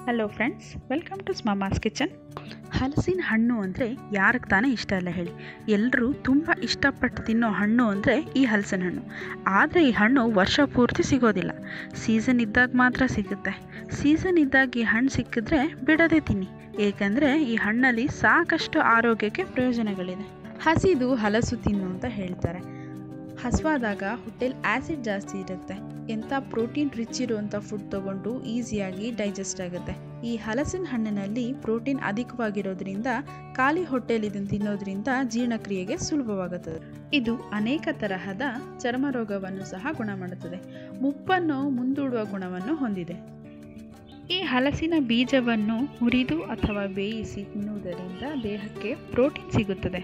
hello friends welcome to ಸ್ಮಮಾಸ್ kitchen ಹಲಸಿನ ಹಣ್ಣು ಅಂದರೆ ಯಾರಿಗೆ ತಾನೇ ಇಷ್ಟ ಇಲ್ಲ ಹೇಳಿ ಎಲ್ಲರೂ ತುಂಬ ಇಷ್ಟಪಟ್ಟು ತಿನ್ನೋ ಹಣ್ಣು ಅಂದರೆ ಈ ಹಲಸಿನ ಹಣ್ಣು ಆದರೆ ಈ ಹಣ್ಣು ವರ್ಷ ಪೂರ್ತಿ ಸಿಗೋದಿಲ್ಲ ಸೀಸನ್ ಇದ್ದಾಗ ಮಾತ್ರ ಸಿಗುತ್ತೆ ಸೀಸನ್ ಇದ್ದಾಗ ಈ ಹಣ್ಣು ಸಿಕ್ಕಿದ್ರೆ ಬಿಡದೆ ತಿನ್ನಿ ಏಕೆಂದರೆ ಈ ಹಣ್ಣಲ್ಲಿ ಸಾಕಷ್ಟು ಆರೋಗ್ಯಕ್ಕೆ ಪ್ರಯೋಜನಗಳಿದೆ ಹಸಿದು ಹಲಸು ತಿನ್ನು ಅಂತ ಹೇಳ್ತಾರೆ ಹಸುವಾದಾಗ ಹೊಟ್ಟೆಲಿ ಆ್ಯಸಿಡ್ ಜಾಸ್ತಿ ಇರುತ್ತೆ ಎಂಥ ಪ್ರೋಟೀನ್ ರಿಚ್ ಇರುವಂಥ ಫುಡ್ ತಗೊಂಡು ಈಸಿಯಾಗಿ ಡೈಜೆಸ್ಟ್ ಆಗುತ್ತೆ ಈ ಹಲಸಿನ ಹಣ್ಣಿನಲ್ಲಿ ಪ್ರೋಟೀನ್ ಅಧಿಕವಾಗಿರೋದ್ರಿಂದ ಖಾಲಿ ಹೊಟ್ಟೆಲಿ ಇದನ್ನು ತಿನ್ನೋದ್ರಿಂದ ಜೀರ್ಣಕ್ರಿಯೆಗೆ ಸುಲಭವಾಗುತ್ತದೆ ಇದು ಅನೇಕ ತರಹದ ಚರ್ಮ ರೋಗವನ್ನು ಸಹ ಗುಣ ಮಾಡುತ್ತದೆ ಮುಪ್ಪನ್ನು ಮುಂದೂಡುವ ಗುಣವನ್ನು ಹೊಂದಿದೆ ಈ ಹಲಸಿನ ಬೀಜವನ್ನು ಹುರಿದು ಅಥವಾ ಬೇಯಿಸಿ ತಿನ್ನುವುದರಿಂದ ದೇಹಕ್ಕೆ ಪ್ರೋಟೀನ್ ಸಿಗುತ್ತದೆ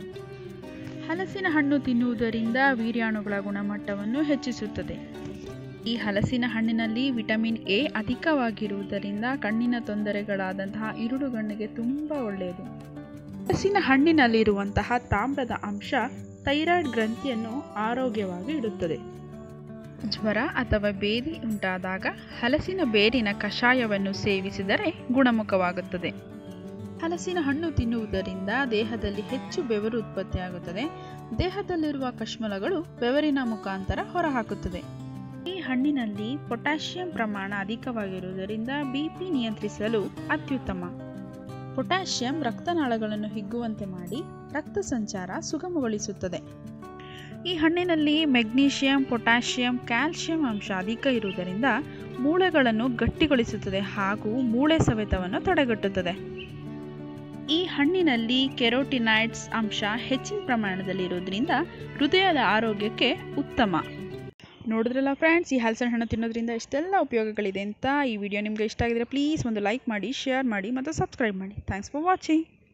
ಹಲಸಿನ ಹಣ್ಣು ತಿನ್ನುವುದರಿಂದ ವೀರ್ಯಾಣುಗಳ ಗುಣಮಟ್ಟವನ್ನು ಹೆಚ್ಚಿಸುತ್ತದೆ ಈ ಹಲಸಿನ ಹಣ್ಣಿನಲ್ಲಿ ವಿಟಮಿನ್ ಎ ಅಧಿಕವಾಗಿರುವುದರಿಂದ ಕಣ್ಣಿನ ತೊಂದರೆಗಳಾದಂತಹ ಇರುಳುಗಣ್ಣಿಗೆ ತುಂಬ ಒಳ್ಳೆಯದು ಹಲಸಿನ ಹಣ್ಣಿನಲ್ಲಿರುವಂತಹ ತಾಮ್ರದ ಅಂಶ ಥೈರಾಯ್ಡ್ ಗ್ರಂಥಿಯನ್ನು ಆರೋಗ್ಯವಾಗಿ ಇಡುತ್ತದೆ ಜ್ವರ ಅಥವಾ ಬೇದಿ ಉಂಟಾದಾಗ ಹಲಸಿನ ಬೇರಿನ ಕಷಾಯವನ್ನು ಸೇವಿಸಿದರೆ ಗುಣಮುಖವಾಗುತ್ತದೆ ಹಲಸಿನ ಹಣ್ಣು ತಿನ್ನುವುದರಿಂದ ದೇಹದಲ್ಲಿ ಹೆಚ್ಚು ಬೆವರು ಉತ್ಪತ್ತಿಯಾಗುತ್ತದೆ ದೇಹದಲ್ಲಿರುವ ಕಶ್ಮಲಗಳು ಬೆವರಿನ ಮುಖಾಂತರ ಹೊರಹಾಕುತ್ತದೆ ಈ ಹಣ್ಣಿನಲ್ಲಿ ಪೊಟ್ಯಾಷಿಯಂ ಪ್ರಮಾಣ ಅಧಿಕವಾಗಿರುವುದರಿಂದ ಬಿಪಿ ನಿಯಂತ್ರಿಸಲು ಅತ್ಯುತ್ತಮ ಪೊಟ್ಯಾಷಿಯಂ ರಕ್ತನಾಳಗಳನ್ನು ಹಿಗ್ಗುವಂತೆ ಮಾಡಿ ರಕ್ತ ಸಂಚಾರ ಸುಗಮಗೊಳಿಸುತ್ತದೆ ಈ ಹಣ್ಣಿನಲ್ಲಿ ಮೆಗ್ನೀಷಿಯಂ ಪೊಟ್ಯಾಷಿಯಂ ಕ್ಯಾಲ್ಸಿಯಂ ಅಂಶ ಅಧಿಕ ಇರುವುದರಿಂದ ಮೂಳೆಗಳನ್ನು ಗಟ್ಟಿಗೊಳಿಸುತ್ತದೆ ಹಾಗೂ ಮೂಳೆ ಸವೆತವನ್ನು ತಡೆಗಟ್ಟುತ್ತದೆ ಈ ಹಣ್ಣಿನಲ್ಲಿ ಕೆರೋಟಿನೈಡ್ಸ್ ಅಂಶ ಹೆಚ್ಚಿನ ಪ್ರಮಾಣದಲ್ಲಿ ಇರೋದ್ರಿಂದ ಹೃದಯದ ಆರೋಗ್ಯಕ್ಕೆ ಉತ್ತಮ ನೋಡಿದ್ರಲ್ಲ ಫ್ರೆಂಡ್ಸ್ ಈ ಹಲಸಿನ ಹಣ್ಣು ತಿನ್ನೋದ್ರಿಂದ ಇಷ್ಟೆಲ್ಲ ಉಪಯೋಗಗಳಿದೆ ಅಂತ ಈ ವಿಡಿಯೋ ನಿಮಗೆ ಇಷ್ಟ ಆಗಿದ್ರೆ ಪ್ಲೀಸ್ ಒಂದು ಲೈಕ್ ಮಾಡಿ ಶೇರ್ ಮಾಡಿ ಮತ್ತು ಸಬ್ಸ್ಕ್ರೈಬ್ ಮಾಡಿ ಥ್ಯಾಂಕ್ಸ್ ಫಾರ್ ವಾಚಿಂಗ್